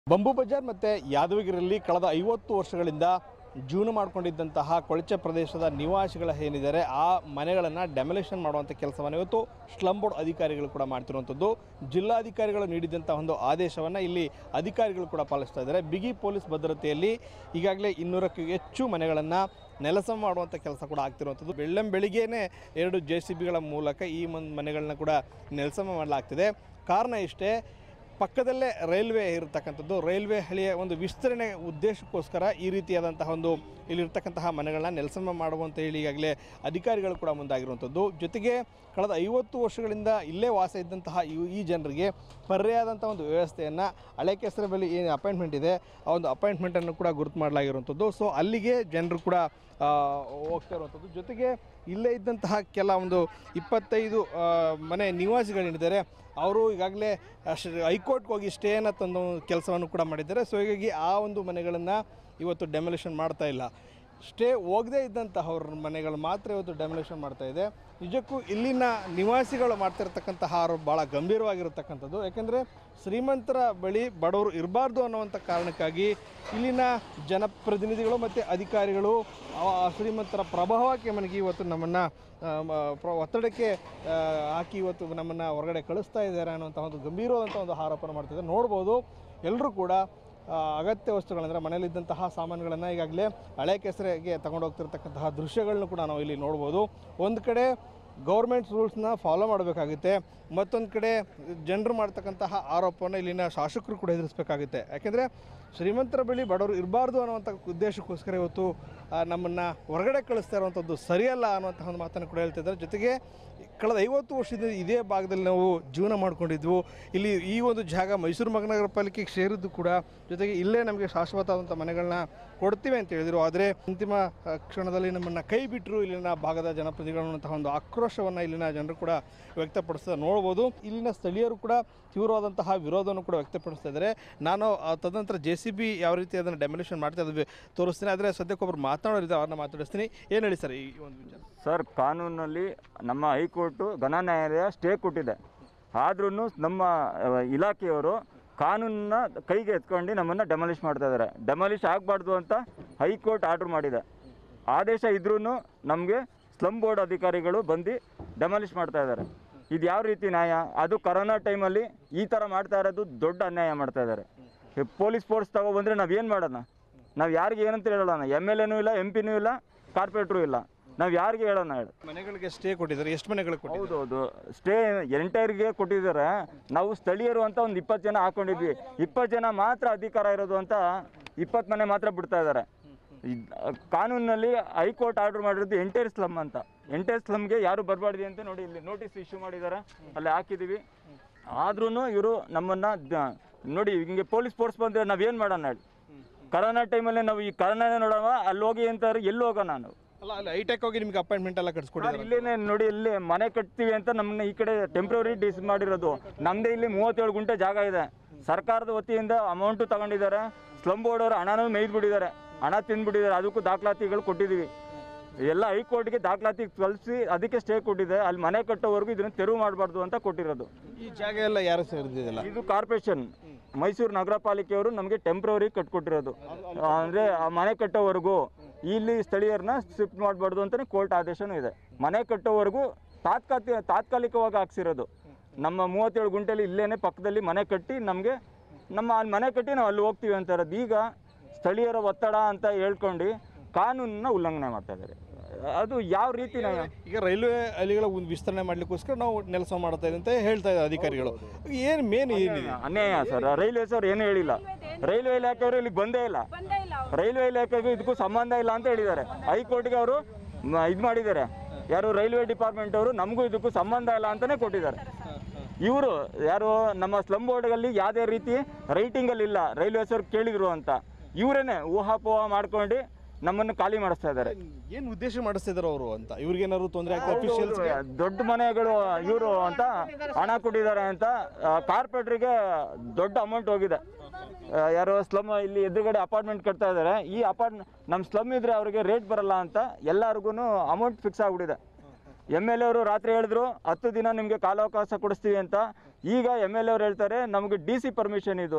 bamboo Bazaar ಮತ್ತು ಯಾದಗಿರಿಯಲ್ಲಿ ಕಳೆದ ಐವತ್ತು ವರ್ಷಗಳಿಂದ ಜೀವನ ಮಾಡಿಕೊಂಡಿದ್ದಂತಹ ಕೊಳಚೆ ಪ್ರದೇಶದ ನಿವಾಸಿಗಳ ಏನಿದ್ದಾರೆ ಆ ಮನೆಗಳನ್ನು ಡೆಮೊಲೇಷನ್ ಮಾಡುವಂಥ ಕೆಲಸವನ್ನು ಇವತ್ತು ಸ್ಲಮ್ ಬೋರ್ಡ್ ಅಧಿಕಾರಿಗಳು ಕೂಡ ಮಾಡ್ತಿರುವಂಥದ್ದು ಜಿಲ್ಲಾಧಿಕಾರಿಗಳು ನೀಡಿದಂಥ ಒಂದು ಆದೇಶವನ್ನು ಇಲ್ಲಿ ಅಧಿಕಾರಿಗಳು ಕೂಡ ಪಾಲಿಸ್ತಾ ಇದ್ದಾರೆ ಬಿಗಿ ಪೊಲೀಸ್ ಭದ್ರತೆಯಲ್ಲಿ ಈಗಾಗಲೇ ಇನ್ನೂರಕ್ಕೂ ಹೆಚ್ಚು ಮನೆಗಳನ್ನು ನೆಲಸಮ ಮಾಡುವಂಥ ಕೆಲಸ ಕೂಡ ಆಗ್ತಿರುವಂಥದ್ದು ಬೆಳ್ಳಂ ಬೆಳಿಗ್ಗೆನೇ ಎರಡು ಜೆ ಸಿ ಬಿಗಳ ಮೂಲಕ ಈ ಒಂದು ಮನೆಗಳನ್ನ ಕೂಡ ನೆಲಸಮ ಮಾಡಲಾಗ್ತಿದೆ ಕಾರಣ ಇಷ್ಟೇ ಪಕ್ಕದಲ್ಲೇ ರೈಲ್ವೆ ಇರತಕ್ಕಂಥದ್ದು ರೈಲ್ವೆ ಹಳಿಯ ಒಂದು ವಿಸ್ತರಣೆ ಉದ್ದೇಶಕ್ಕೋಸ್ಕರ ಈ ರೀತಿಯಾದಂತಹ ಒಂದು ಇಲ್ಲಿರ್ತಕ್ಕಂತಹ ಮನೆಗಳನ್ನ ನೆಲಸಮ ಮಾಡುವಂತ ಹೇಳಿ ಈಗಾಗಲೇ ಅಧಿಕಾರಿಗಳು ಕೂಡ ಮುಂದಾಗಿರುವಂಥದ್ದು ಜೊತೆಗೆ ಕಳೆದ ಐವತ್ತು ವರ್ಷಗಳಿಂದ ಇಲ್ಲೇ ವಾಸ ಇದ್ದಂತಹ ಈ- ಈ ಜನರಿಗೆ ಪರ್ಯಾದಂಥ ಒಂದು ವ್ಯವಸ್ಥೆಯನ್ನು ಹಳೆ ಕೆಸರ ಬಳಿ ಏನು ಅಪಾಯಿಂಟ್ಮೆಂಟ್ ಇದೆ ಆ ಒಂದು ಅಪಾಯಿಂಟ್ಮೆಂಟನ್ನು ಕೂಡ ಗುರುತು ಮಾಡಲಾಗಿರುವಂಥದ್ದು ಸೊ ಅಲ್ಲಿಗೆ ಜನರು ಕೂಡ ಆ, ಹೋಗ್ತಾ ಇರುವಂಥದ್ದು ಜೊತೆಗೆ ಇಲ್ಲೇ ಇದ್ದಂತಹ ಕೆಲ ಒಂದು ಇಪ್ಪತ್ತೈದು ಆ, ಮನೆ ನಿವಾಸಿಗಳೇನಿದ್ದಾರೆ ಅವರು ಈಗಾಗಲೇ ಹೈಕೋರ್ಟ್ಗೆ ಹೋಗಿ ಸ್ಟೇಯನ್ನು ತಂದು ಕೆಲಸವನ್ನು ಕೂಡ ಮಾಡಿದ್ದಾರೆ ಸೊ ಹೀಗಾಗಿ ಆ ಒಂದು ಮನೆಗಳನ್ನು ಇವತ್ತು ಡೆಮೊಲೇಷನ್ ಮಾಡ್ತಾ ಇಲ್ಲ ಸ್ಟೇ ಹೋಗದೇ ಇದ್ದಂತಹವ್ರ ಮನೆಗಳು ಮಾತ್ರ ಇವತ್ತು ಡೆಮೊಲೇಷನ್ ಮಾಡ್ತಾ ಇದೆ ನಿಜಕ್ಕೂ ಇಲ್ಲಿನ ನಿವಾಸಿಗಳು ಮಾಡ್ತಿರ್ತಕ್ಕಂತಹ ಆರೋಪ ಭಾಳ ಗಂಭೀರವಾಗಿರತಕ್ಕಂಥದ್ದು ಯಾಕೆಂದರೆ ಶ್ರೀಮಂತರ ಬಳಿ ಬಡವರು ಇರಬಾರ್ದು ಅನ್ನುವಂಥ ಕಾರಣಕ್ಕಾಗಿ ಇಲ್ಲಿನ ಜನಪ್ರತಿನಿಧಿಗಳು ಮತ್ತು ಅಧಿಕಾರಿಗಳು ಆ ಆ ಶ್ರೀಮಂತರ ಪ್ರಭಾವಕ್ಕೆ ಮನೆಗೆ ಇವತ್ತು ನಮ್ಮನ್ನು ಒತ್ತಡಕ್ಕೆ ಆ, ಹಾಕಿ ಇವತ್ತು ನಮ್ಮನ್ನು ಹೊರಗಡೆ ಕಳಿಸ್ತಾ ಇದ್ದಾರೆ ಅನ್ನುವಂಥ ಒಂದು ಗಂಭೀರವಾದಂಥ ಒಂದು ಆರೋಪನ ಮಾಡ್ತಿದ್ದಾರೆ ನೋಡ್ಬೋದು ಎಲ್ಲರೂ ಕೂಡ ಆ, ಅಗತ್ಯ ವಸ್ತುಗಳಂದರೆ ಮನೆಯಲ್ಲಿದ್ದಂತಹ ಸಾಮಾನುಗಳನ್ನು ಈಗಾಗಲೇ ಹಳೆ ಕೆಸರಿಗೆ ತಗೊಂಡು ಹೋಗ್ತಿರ್ತಕ್ಕಂತಹ ದೃಶ್ಯಗಳನ್ನ ಕೂಡ ನಾವು ಇಲ್ಲಿ ನೋಡ್ಬೋದು ಒಂದು ಕಡೆ ಗೌರ್ಮೆಂಟ್ ರೂಲ್ಸ್ನ ಫಾಲೋ ಮಾಡಬೇಕಾಗುತ್ತೆ ಮತ್ತೊಂದು ಕಡೆ ಜನರು ಮಾಡ್ತಕ್ಕಂತಹ ಆರೋಪವನ್ನು ಇಲ್ಲಿನ ಶಾಸಕರು ಕೂಡ ಎದುರಿಸಬೇಕಾಗುತ್ತೆ ಯಾಕೆಂದರೆ ಶ್ರೀಮಂತರ ಬಳಿ ಬಡವರು ಇರಬಾರ್ದು ಅನ್ನುವಂಥ ಉದ್ದೇಶಕ್ಕೋಸ್ಕರ ಇವತ್ತು ನಮ್ಮನ್ನು ಹೊರಗಡೆ ಕಳಿಸ್ತಾ ಇರುವಂಥದ್ದು ಸರಿಯಲ್ಲ ಅನ್ನುವಂತಹ ಒಂದು ಮಾತನ್ನು ಕೂಡ ಹೇಳ್ತಿದ್ದಾರೆ ಜೊತೆಗೆ ಕಳೆದ ಐವತ್ತು ವರ್ಷದಿಂದ ಇದೇ ಭಾಗದಲ್ಲಿ ನಾವು ಜೀವನ ಮಾಡ್ಕೊಂಡಿದ್ವು ಇಲ್ಲಿ ಈ ಒಂದು ಜಾಗ ಮೈಸೂರು ಮಹಾನಗರ ಪಾಲಿಕೆಗೆ ಸೇರಿದ್ದು ಕೂಡ ಜೊತೆಗೆ ಇಲ್ಲೇ ನಮಗೆ ಶಾಶ್ವತವಾದಂಥ ಮನೆಗಳನ್ನ ಕೊಡ್ತೀವಿ ಅಂತ ಹೇಳಿದರು ಆದರೆ ಅಂತಿಮ ಆ, ಕ್ಷಣದಲ್ಲಿ ನಮ್ಮನ್ನು ಕೈ ಬಿಟ್ಟರು ಇಲ್ಲಿನ ಭಾಗದ ಜನಪ್ರತಿನಿಧಿಗಳು ಅನ್ನುವಂತಹ ಒಂದು ಆಕ್ರೋಶವನ್ನು ಇಲ್ಲಿನ ಜನರು ಕೂಡ ವ್ಯಕ್ತಪಡಿಸ್ತಾ ನೋಡ್ಬೋದು ಇಲ್ಲಿನ ಸ್ಥಳೀಯರು ಕೂಡ ತೀವ್ರವಾದಂತಹ ವಿರೋಧವನ್ನು ಕೂಡ ವ್ಯಕ್ತಪಡಿಸ್ತಾ ಇದ್ದಾರೆ ನಾನು ಆ ತದನಂತರ ಜೆ ಸಿ ಬಿ ಯಾವ ರೀತಿ ಅದನ್ನು ಡೆಮೊಲೇಷನ್ ಮಾಡ್ತಾ ಇದ್ವಿ ತೋರಿಸ್ತೀನಿ ಆದರೆ ಸದ್ಯಕ್ಕೊಬ್ಬರು ಮಾತನಾಡೋರಿದ್ದಾರೆ ಅವ್ರನ್ನ ಮಾತಾಡಿಸ್ತೀನಿ ಏನು ಹೇಳಿ ಸರ್ ಈ ಒಂದು ವಿಚಾರ ಸರ್ ಕಾನೂನಲ್ಲಿ ನಮ್ಮ ಹೈಕೋರ್ಟು ಘನ ನ್ಯಾಯಾಲಯ ಸ್ಟೇ ಕೊಟ್ಟಿದೆ ಆದ್ರೂ ನಮ್ಮ ಅಹ್, ಇಲಾಖೆಯವರು ಕಾನೂನನ್ನ ಕೈಗೆ ಎತ್ಕೊಂಡು ನಮ್ಮನ್ನು ಡೆಮಾಲಿಷ್ ಮಾಡ್ತಾ ಇದ್ದಾರೆ ಡೆಮಾಲಿಷ್ ಆಗಬಾರ್ದು ಅಂತ ಹೈಕೋರ್ಟ್ ಆರ್ಡ್ರ್ ಮಾಡಿದೆ ಆದೇಶ ಇದ್ರೂ ನಮಗೆ ಸ್ಲಮ್ ಬೋರ್ಡ್ ಅಧಿಕಾರಿಗಳು ಬಂದು ಡೆಮಾಲಿಷ್ ಮಾಡ್ತಾ ಇದ್ದಾರೆ ಇದು ಯಾವ ರೀತಿ ನ್ಯಾಯ ಅದು ಕರೋನಾ ಟೈಮಲ್ಲಿ ಈ ಥರ ಮಾಡ್ತಾ ಇರೋದು ದೊಡ್ಡ ಅನ್ಯಾಯ ಮಾಡ್ತಾ ಇದ್ದಾರೆ ಪೊಲೀಸ್ ಫೋರ್ಸ್ ತಗೊಬಂದರೆ ನಾವು ಏನು ಮಾಡೋಣ ನಾವು ಯಾರಿಗೆ ಏನಂತ ಹೇಳೋಣ ಎಮ್ ಎಲ್ ಎನೂ ಇಲ್ಲ ಎಂ ಪಿನೂ ಇಲ್ಲ ಕಾರ್ಪೊರೇಟ್ರು ಇಲ್ಲ ನಾವು ಯಾರಿಗೆ ಹೇಳೋಣ ಹೇಳಿ ಮನೆಗಳಿಗೆ ಸ್ಟೇ ಕೊಟ್ಟಿದ್ದಾರೆ ಎಷ್ಟು ಮನೆಗಳಿಗೆ ಕೊಟ್ಟಿದ್ದಾರೆ ಹೌದೌದು ಸ್ಟೇ ಎಂಟೈರ್ಗೆ ಕೊಟ್ಟಿದ್ದಾರೆ ನಾವು ಸ್ಥಳೀಯರು ಅಂತ ಒಂದು ಇಪ್ಪತ್ತು ಜನ ಹಾಕೊಂಡಿದ್ವಿ ಇಪ್ಪತ್ತು ಜನ ಮಾತ್ರ ಅಧಿಕಾರ ಇರೋದು ಅಂತ ಇಪ್ಪತ್ತು ಮನೆ ಮಾತ್ರ ಬಿಡ್ತಾ ಇದ್ದಾರೆ ಇದ್- ಕಾನೂನಲ್ಲಿ ಹೈಕೋರ್ಟ್ ಆರ್ಡರ್ ಮಾಡಿರೋದು ಎಂಟೈರ್ ಸ್ಲಮ್ ಅಂತ ಎಂಟೈರ್ ಸ್ಲಮ್ಗೆ ಯಾರು ಬರಬಾರ್ದು ಅಂತ ನೋಡಿ ಇಲ್ಲಿ ನೋಟಿಸ್ ಇಶ್ಯೂ ಮಾಡಿದ್ದಾರೆ ಅಲ್ಲಿ ಹಾಕಿದ್ದೀವಿ ಆದ್ರೂ ಇವರು ನಮ್ಮನ್ನು ದ- ನೋಡಿ ಹಿಂಗೆ ಪೊಲೀಸ್ ಫೋರ್ಸ್ ಬಂದರೆ ನಾವೇನು ಮಾಡೋಣ ಹೇಳಿ ಕರೋನಾ ಟೈಮಲ್ಲಿ ನಾವು ಈ ಕರೋನಾನೇ ನೋಡೋಣ ಅಲ್ಲಿ ಹೋಗಿ ಅಂತಾರೆ ಎಲ್ಲಿ ಹೋಗೋಣ ನಾವು ಅಲ್ಲ ಅಲ್ಲಿ ಹೈಟೆಕ್ ಹೋಗಿ ನಿಮ್ಗೆ ಅಪಾಯಿಂಟ್ಮೆಂಟ್ ಎಲ್ಲ ಸರ್, ಕಟ್ಸ್ಕೊಟ್ಟಿದ್ದಾರೆ ಇಲ್ಲೇನೆ ನೋಡಿ ಇಲ್ಲಿ ಮನೆ ಕಟ್ತೀವಿ ಅಂತ ನಮ್ಮನ್ನ ಈ ಕಡೆ ಟೆಂಪ್ರವರಿ ಡಿಸ್ ಮಾಡಿರೋದು ನಮ್ದೇ ಇಲ್ಲಿ ಮೂವತ್ತೇಳು ಗುಂಟೆ ಜಾಗ ಇದೆ ಸರ್ಕಾರದ ವತಿಯಿಂದ ಅಮೌಂಟು ತಗೊಂಡಿದ್ದಾರೆ ಸ್ಲಮ್ ಬೋರ್ಡ್ ಅವರು ಹಣನೂ ಮೇಯ್ದು ಬಿಟ್ಟಿದ್ದಾರೆ ಹಣ ತಿಂದ್ಬಿಟ್ಟಿದ್ದಾರೆ ಅದಕ್ಕೂ ದಾಖಲಾತಿಗಳು ಕೊಟ್ಟಿದ್ದೀವಿ ಎಲ್ಲ ಹೈಕೋರ್ಟ್ಗೆ ದಾಖಲಾತಿ ಕಳಿಸಿ ಅದಕ್ಕೆ ಸ್ಟೇ ಕೊಟ್ಟಿದೆ ಅಲ್ಲಿ ಮನೆ ಕಟ್ಟೋವರೆಗೂ ಇದನ್ನ ತೆರವು ಮಾಡಬಾರ್ದು ಅಂತ ಕೊಟ್ಟಿರೋದು ಈ ಜಾಗ ಎಲ್ಲ ಯಾರು ಸೇರಿದಿಲ್ಲ ಇದು ಕಾರ್ಪೊರೇಷನ್ ಮೈಸೂರು ನಗರ ಪಾಲಿಕೆಯವರು ನಮಗೆ ಟೆಂಪ್ರವರಿ ಕಟ್ಕೊಟ್ಟಿರೋದು ಅಂದರೆ ಆ ಮನೆ ಕಟ್ಟೋವರೆಗೂ ಇಲ್ಲಿ ಸ್ಥಳೀಯರನ್ನ ಶಿಫ್ಟ್ ಮಾಡಬಾರ್ದು ಅಂತಲೇ ಕೋರ್ಟ್ ಆದೇಶನೂ ಇದೆ ಮನೆ ಕಟ್ಟೋವರೆಗೂ ತಾತ್ಕಾಲಿಕ ತಾತ್ಕಾಲಿಕವಾಗಿ ಹಾಕ್ಸಿರೋದು ನಮ್ಮ ಮೂವತ್ತೇಳು ಗುಂಟೆಲಿ ಇಲ್ಲೇನೆ ಪಕ್ಕದಲ್ಲಿ ಮನೆ ಕಟ್ಟಿ ನಮಗೆ ನಮ್ಮ ಅಲ್ಲಿ ಮನೆ ಕಟ್ಟಿ ನಾವು ಅಲ್ಲಿ ಹೋಗ್ತೀವಿ ಅಂತ ಇರೋದು ಈಗ ಸ್ಥಳೀಯರ ಒತ್ತಡ ಅಂತ ಹೇಳ್ಕೊಂಡು ಕಾನೂನನ್ನ ಉಲ್ಲಂಘನೆ ಮಾಡ್ತಾ ಇದ್ದಾರೆ ಅದು ಯಾವ ರೀತಿ ನಾವು ಈಗ ರೈಲ್ವೆ ಹಳಿಗಳ ಒಂದು ವಿಸ್ತರಣೆ ಮಾಡ್ಲಿಕ್ಕೋಸ್ಕರ ನಾವು ನೆಲಸ ಮಾಡ್ತಾ ಇದೆ ಅಂತ ಹೇಳ್ತಾ ಇದ್ದಾರೆ ಅಧಿಕಾರಿಗಳು ಏನು ಮೇನ್ ಏನಿದೆ ಅನ್ಯಾಯ ಸರ್ ರೈಲ್ವೆ ಸರ್ ಏನು ಹೇಳಿಲ್ಲ ರೈಲ್ವೆ ಇಲಾಖೆಯವರು ಇಲ್ಲಿಗೆ ಬಂದೇ ಇಲ್ಲ ಬಂದೇ ಇಲ್ಲ ಅವ್ರು ರೈಲ್ವೆ ಇಲಾಖೆಗೂ ಇದಕ್ಕೂ ಸಂಬಂಧ ಇಲ್ಲ ಅಂತ ಹೇಳಿದ್ದಾರೆ ಹೈಕೋರ್ಟ್ಗೆ ಅವರು ಇದು ಮಾಡಿದ್ದಾರೆ ಯಾರು ರೈಲ್ವೆ ಡಿಪಾರ್ಟ್ಮೆಂಟ್ ಅವರು ನಮಗೂ ಇದಕ್ಕೂ ಸಂಬಂಧ ಇಲ್ಲ ಅಂತಾನೆ ಕೊಟ್ಟಿದ್ದಾರೆ ಇವರು ಯಾರು ನಮ್ಮ ಸ್ಲಮ್ ಬೋರ್ಡ್ಗಳಲ್ಲಿ ಯಾವುದೇ ರೀತಿ ರೈಟಿಂಗಲ್ಲಿ ಇಲ್ಲ ರೈಲ್ವೇಸ್ ಅವ್ರು ಕೇಳಿದ್ರು ಅಂತ ಇವರೇನೆ ಊಹಾಪೋಹ ಮಾಡ್ಕೊಂಡು ನಮ್ಮನ್ನು ಖಾಲಿ ಮಾಡಿಸ್ತಾ ಇದ್ದಾರೆ ಏನು ಉದ್ದೇಶ ಮಾಡಿಸ್ತಿದ್ದಾರೆ ಅವರು ಅಂತ ಇವ್ರಿಗೇನಾದ್ರು ತೊಂದರೆ ಆಗ್ತದೆ ಅಫಿಷಿಯಲ್ಸ್ ದೊಡ್ಡ ಮನೆಗಳು ಇವರು ಅಂತ ಹಣ ಕೊಟ್ಟಿದ್ದಾರೆ ಅಂತ ಕಾರ್ಪೊರೇಟ್ರಿಗೆ ದೊಡ್ಡ ಅಮೌಂಟ್ ಹೋಗಿದೆ ಆ, ಯಾರೋ ಸ್ಲಮ್ ಇಲ್ಲಿ ಎದುರುಗಡೆ ಅಪಾರ್ಟ್ಮೆಂಟ್ ಕಟ್ತಾ ಇದ್ದಾರೆ ಈ ಅಪಾರ್ಟ್ ನಮ್ಮ ಸ್ಲಮ್ ಇದ್ರೆ ಅವರಿಗೆ ರೇಟ್ ಬರಲ್ಲ ಅಂತ ಎಲ್ಲರಿಗೂ ಅಮೌಂಟ್ ಫಿಕ್ಸ್ ಆಗ್ಬಿಟ್ಟಿದೆ ಎಮ್ ಎಲ್ ಅವರು ರಾತ್ರಿ ಹೇಳಿದ್ರು ಹತ್ತು ದಿನ ನಿಮಗೆ ಕಾಲಾವಕಾಶ ಕೊಡಿಸ್ತೀವಿ ಅಂತ ಈಗ ಎಮ್ ಎಲ್ ಅವ್ರು ಹೇಳ್ತಾರೆ ನಮಗೆ ಡಿ ಸಿ ಪರ್ಮಿಷನ್ ಇದು ಅಂತ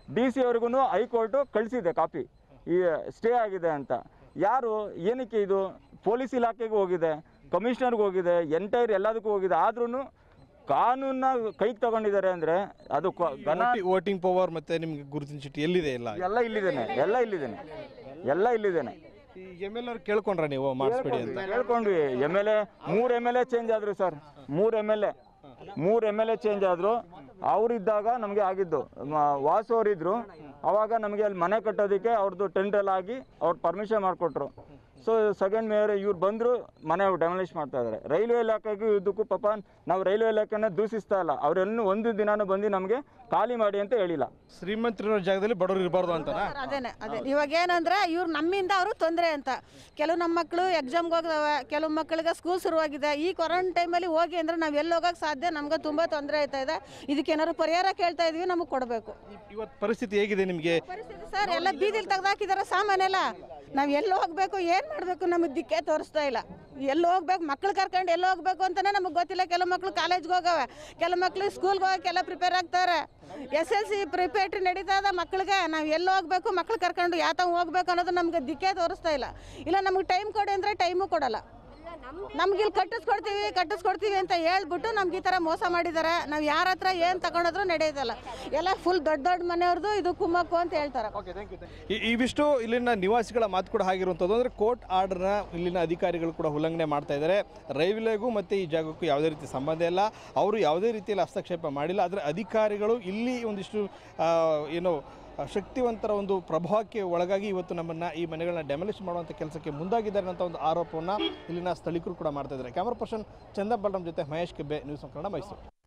ಡಿ ಸಿ ಅವ್ರಿಗೂ ಹೈಕೋರ್ಟು ಕಳಿಸಿದೆ ಕಾಪಿ ಈ ಸ್ಟೇ ಆಗಿದೆ ಅಂತ ಯಾರು ಏನಕ್ಕೆ ಇದು ಪೊಲೀಸ್ ಇಲಾಖೆಗೆ ಹೋಗಿದೆ ಕಮಿಷನರ್ಗೆ ಹೋಗಿದೆ ಎಂಟೈರ್ ಎಲ್ಲದಕ್ಕೂ ಹೋಗಿದೆ ಆದ್ರೂ ಕಾನೂನ ಕೈಗೆ ತಗೊಂಡಿದ್ದಾರೆ ಅಂದರೆ ಅದು ಕ- ಘನ ವೋಟಿಂಗ್ ಪವರ್ ಮತ್ತೆ ನಿಮ್ಗೆ ಗುರುತಿನ ಚೀಟಿ ಎಲ್ಲಿದೆ ಇಲ್ಲ ಎಲ್ಲ ಇಲ್ಲಿದ್ದೇನೆ ಎಲ್ಲ ಇಲ್ಲಿದ್ದೇನೆ ಎಲ್ಲ ಇಲ್ಲಿದ್ದೇನೆ ಈ ಎಮ್ ಎಲ್ ಅವ್ರು ಕೇಳ್ಕೊಂಡ್ರ ನೀವು ಮಾಡಿಸ್ಬೇಡಿ ಅಂತ ಕೇಳ್ಕೊಂಡ್ವಿ ಎಮ್ ಎಲ್ ಎ ಮೂರು M L A change sir ಸರ್ ಮೂರು ಎಮ್ ಎಲ್ ಎ ಮೂರು ಎಮ್ ಎಲ್ ಎ ಚೇಂಜ್ ಆದರು ಅವರಿದ್ದಾಗ ನಮಗೆ ಆಗಿದ್ದು ಮ- ವಾಸು ಅವರಿದ್ರು ಅವಾಗ ನಮಗೆ ಅಲ್ಲಿ ಮನೆ ಕಟ್ಟೋದಕ್ಕೆ ಅವ್ರದ್ದು ಟೆಂಡರ್ ಆಗಿ ಅವ್ರು ಪರ್ಮಿಷನ್ ಮಾಡಿಕೊಟ್ರು ಸೊ ಸೆಕೆಂಡ್ ಮೇಯರ್ ಇವ್ರು ಬಂದರು ಮನೆ ಡೆಮಾಲಿಷ್ ಮಾಡ್ತಾ ಇದ್ದಾರೆ ರೈಲ್ವೆ ಇಲಾಖೆಗೂ ಇದಕ್ಕೂ ಪಾಪ ನಾವು ರೈಲ್ವೆ ಇಲಾಖೆನ ದೂಷಿಸ್ತಾ ಇಲ್ಲ ಅವರೆಲ್ಲೂ ಒಂದು ದಿನಾನು ಬಂದು ನಮಗೆ ಖಾಲಿ ಮಾಡಿ ಅಂತ ಹೇಳಿಲ್ಲ ಶ್ರೀಮಂತರಿರೋ ಜಾಗದಲ್ಲಿ ಬಡವರು ಇರಬಾರ್ದು ಅಂತನಾ ಸರ್, ಅದೇನೆ ಅದೇ ಇವಾಗ ಏನಂದ್ರೆ ಇವ್ರು ನಮ್ಮಿಂದ ಅವರು ತೊಂದರೆ ಅಂತ ಕೆಲವು ನಮ್ಮ ಮಕ್ಕಳು ಎಕ್ಸಾಮ್ಗೆ ಹೋಗ್ತವೆ ಕೆಲವು ಮಕ್ಕಳಿಗೆ ಸ್ಕೂಲ್ ಶುರುವಾಗಿದೆ ಈ ಕೊರೋನಾ ಟೈಮಲ್ಲಿ ಹೋಗಿ ಅಂದ್ರೆ ನಾವು ಎಲ್ಲಿ ಹೋಗಕ್ಕೆ ಸಾಧ್ಯ ನಮ್ಗೆ ತುಂಬ ತೊಂದರೆ ಆಯ್ತಾ ಇದೆ ಇದಕ್ಕೆ ಏನಾದ್ರು ಪರಿಹಾರ ಕೇಳ್ತಾ ಇದೀವಿ ನಮಗೆ ಕೊಡಬೇಕು ಇವತ್ತು ಪರಿಸ್ಥಿತಿ ಹೇಗಿದೆ ನಿಮಗೆ ಪರಿಸ್ಥಿತಿ ಸರ್ ಎಲ್ಲ ಬೀದಿಲಿ ತೆಗ್ದಾಕಿದಾರೆ ಸಾಮಾನೆಲ್ಲ ನಾವು ಎಲ್ಲಿ ಹೋಗ್ಬೇಕು ಏನು ಮಾಡಬೇಕು ನಮಗೆ ದಿಕ್ಕೇ ತೋರಿಸ್ತಾ ಇಲ್ಲ ಎಲ್ಲಿ ಹೋಗ್ಬೇಕು ಮಕ್ಳು ಕರ್ಕೊಂಡು ಎಲ್ಲಿ ಹೋಗ್ಬೇಕು ಅಂತಾನೆ ನಮಗೆ ಗೊತ್ತಿಲ್ಲ ಕೆಲವು ಮಕ್ಳು ಕಾಲೇಜ್ಗೆ ಹೋಗವೆ ಕೆಲವು ಮಕ್ಳು ಸ್ಕೂಲ್ಗೆ ಹೋಗಕ್ಕೆಲ್ಲ ಪ್ರಿಪೇರ್ ಆಗ್ತಾರೆ ಎಸ್ ಎಲ್ ಸಿ ಪ್ರಿಪೇಟ್ರಿ ನಡೀತಾ ಇದೆ ಮಕ್ಳಿಗೆ ನಾವು ಎಲ್ಲಿ ಹೋಗ್ಬೇಕು ಮಕ್ಳು ಕರ್ಕೊಂಡು ಯಾತ ಹೋಗ್ಬೇಕು ಅನ್ನೋದು ನಮ್ಗೆ ದಿಕ್ಕೇ ತೋರಿಸ್ತಾ ಇಲ್ಲ ಇಲ್ಲ ನಮಗೆ ಟೈಮ್ ಕೊಡಿ ಅಂದರೆ ಟೈಮು ಕೊಡಲ್ಲ ನಮ್ಗೆ ಇಲ್ಲಿ ಕಟ್ಟಿಸ್ಕೊಡ್ತೀವಿ ಕಟ್ಟಿಸ್ಕೊಡ್ತೀವಿ ಅಂತ ಹೇಳ್ಬಿಟ್ಟು ನಮ್ಗೆ ಈ ಥರ ಮೋಸ ಮಾಡಿದ್ದಾರೆ ನಾವು ಯಾರ ಹತ್ರ ಏನು ತಗೊಂಡ್ರು ನಡೆಯೋದಲ್ಲ ಎಲ್ಲ ಫುಲ್ ದೊಡ್ಡ ದೊಡ್ಡ ಮನೆಯವ್ರದ್ದು ಇದು ಕುಮ್ಮಕ್ಕು ಅಂತ ಹೇಳ್ತಾರೆ ಈ- ಇವಿಷ್ಟು ಇಲ್ಲಿನ ನಿವಾಸಿಗಳ ಮಾತು ಕೂಡ ಆಗಿರುವಂಥದ್ದು ಅಂದರೆ ಕೋರ್ಟ್ ಆರ್ಡರ್ನ ಇಲ್ಲಿನ ಅಧಿಕಾರಿಗಳು ಕೂಡ ಉಲ್ಲಂಘನೆ ಮಾಡ್ತಾ ಇದ್ದಾರೆ ರೈಲ್ವೆಗೂ ಮತ್ತು ಈ ಜಾಗಕ್ಕೂ ಯಾವುದೇ ರೀತಿ ಸಂಬಂಧ ಇಲ್ಲ ಅವರು ಯಾವುದೇ ರೀತಿಯಲ್ಲಿ ಹಸ್ತಕ್ಷೇಪ ಮಾಡಿಲ್ಲ ಆದರೆ ಅಧಿಕಾರಿಗಳು ಇಲ್ಲಿ ಒಂದಿಷ್ಟು ಆ, ಏನು ಆ, ಶಕ್ತಿವಂತರ ಒಂದು ಪ್ರಭಾವಕ್ಕೆ ಒಳಗಾಗಿ ಇವತ್ತು ನಮ್ಮನ್ನು ಈ ಮನೆಗಳನ್ನ ಡೆಮಲಿಷ್ ಮಾಡುವಂಥ ಕೆಲಸಕ್ಕೆ ಮುಂದಾಗಿದ್ದಾರೆ ಅಂತ ಒಂದು ಆರೋಪವನ್ನು ಇಲ್ಲಿನ ಸ್ಥಳೀಕರು ಕೂಡ ಮಾಡ್ತಾ ಇದ್ದಾರೆ ಕ್ಯಾಮರಾ ಪರ್ಸನ್ ಚಂದ ಬಲರಾಮ್ ಜೊತೆ ಮಹೇಶ್ ಕೆಬ್ಬೆ ನ್ಯೂಸ್ ಆಫ್ ಕನ್ನಡ ಮೈಸೂರು